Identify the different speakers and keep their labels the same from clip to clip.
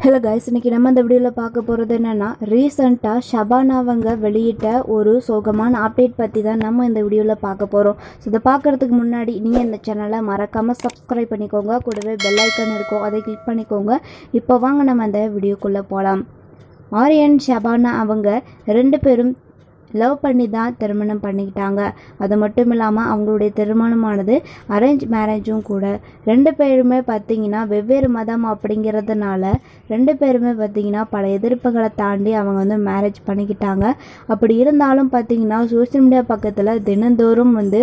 Speaker 1: hello guys இன்னைக்கு நம்ம இந்த வீடியோவில் பார்க்க போகிறது என்னென்னா ரீசண்டாக ஷபானாவங்க வெளியிட்ட ஒரு சோகமான அப்டேட் பற்றி தான் நம்ம இந்த வீடியோவில் பார்க்க போகிறோம் ஸோ இதை பார்க்குறதுக்கு முன்னாடி நீங்கள் இந்த சேனலை மறக்காமல் சப்ஸ்கிரைப் பண்ணிக்கோங்க கூடவே பெல் ஐக்கான் இருக்கும் அதை கிளிக் பண்ணிக்கோங்க இப்போ வாங்க நம்ம அந்த வீடியோக்குள்ளே போகலாம் ஆரியன் ஷபானா அவங்க ரெண்டு பேரும் லவ் பண்ணி தான் திருமணம் பண்ணிக்கிட்டாங்க அது மட்டும் இல்லாமல் அவங்களுடைய திருமணமானது அரேஞ்ச் மேரேஜும் கூட ரெண்டு பேருமே பார்த்தீங்கன்னா வெவ்வேறு மதம் அப்படிங்கிறதுனால ரெண்டு பேருமே பார்த்தீங்கன்னா பல எதிர்ப்புகளை தாண்டி அவங்க வந்து மேரேஜ் பண்ணிக்கிட்டாங்க அப்படி இருந்தாலும் பார்த்தீங்கன்னா சோஷியல் மீடியா பக்கத்தில் தினந்தோறும் வந்து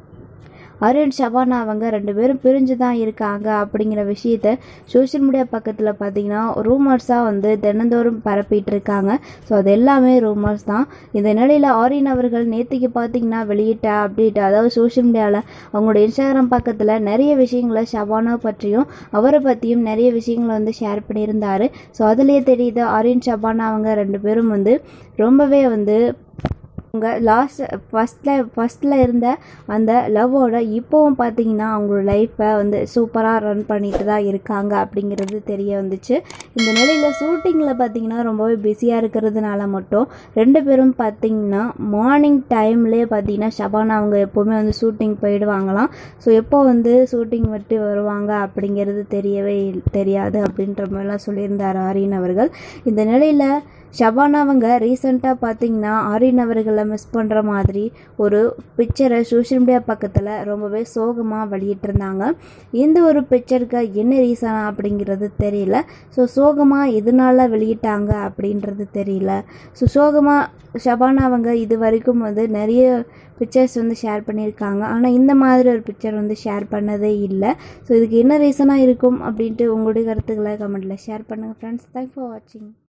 Speaker 1: அருண் ஷபானா அவங்க ரெண்டு பேரும் பிரிஞ்சு தான் இருக்காங்க அப்படிங்கிற விஷயத்த சோஷியல் மீடியா பக்கத்தில் பார்த்தீங்கன்னா ரூமர்ஸாக வந்து தினந்தோறும் பரப்பிட்டு இருக்காங்க ஸோ அது எல்லாமே ரூமர்ஸ் தான் இந்த நிலையில் ஆரியன் அவர்கள் நேற்றுக்கு பார்த்தீங்கன்னா வெளியிட்ட அப்டேட் அதாவது சோஷியல் மீடியாவில் அவங்களோட இன்ஸ்டாகிராம் பக்கத்தில் நிறைய விஷயங்களை ஷபானா பற்றியும் அவரை பற்றியும் நிறைய விஷயங்களை வந்து ஷேர் பண்ணியிருந்தாரு ஸோ அதுலேயே தெரியுது ஆரியன் ஷபானா அவங்க ரெண்டு பேரும் வந்து ரொம்பவே வந்து அவங்க லாஸ்ட் ஃபஸ்ட்டில் ஃபஸ்ட்டில் இருந்த அந்த லவ்வோட இப்போவும் பார்த்தீங்கன்னா அவங்களோட லைஃப்பை வந்து சூப்பராக ரன் பண்ணிட்டு தான் இருக்காங்க அப்படிங்கிறது தெரிய வந்துச்சு இந்த நிலையில் ஷூட்டிங்கில் பார்த்தீங்கன்னா ரொம்பவே பிஸியாக இருக்கிறதுனால மட்டும் ரெண்டு பேரும் பார்த்தீங்கன்னா மார்னிங் டைம்லேயே பார்த்தீங்கன்னா ஷபானா அவங்க எப்போவுமே வந்து ஷூட்டிங் போயிடுவாங்களாம் ஸோ எப்போ வந்து ஷூட்டிங் விட்டு வருவாங்க அப்படிங்கிறது தெரியவே இல்- தெரியாது அப்படின்ற மாதிரிலாம் சொல்லியிருந்தார் ஆரியன் அவர்கள் இந்த நிலையில் ஷபானா அவங்க ரீசெண்டாக பார்த்தீங்கன்னா ஆரியன் அவர்களை மிஸ் பண்ணுற மாதிரி ஒரு பிக்சரை சோஷியல் மீடியா பக்கத்தில் ரொம்பவே சோகமாக வெளியிட்டிருந்தாங்க இந்த ஒரு பிக்சருக்கு என்ன ரீசன் அப்படிங்கிறது தெரியல ஸோ சோகமாக எதனால வெளியிட்டாங்க அப்படின்றது தெரியல ஸோ சோகமாக ஷபானா அவங்க இது வரைக்கும் வந்து நிறைய பிக்சர்ஸ் வந்து ஷேர் பண்ணியிருக்காங்க ஆனால் இந்த மாதிரி ஒரு பிக்சர் வந்து ஷேர் பண்ணதே இல்லை ஸோ இதுக்கு என்ன ரீசனாக இருக்கும் அப்படின்ட்டு உங்களுடைய கருத்துக்களை கமெண்ட்டில் ஷேர் பண்ணுங்கள் ஃப்ரெண்ட்ஸ் தேங்க்ஸ் ஃபார் வாட்சிங்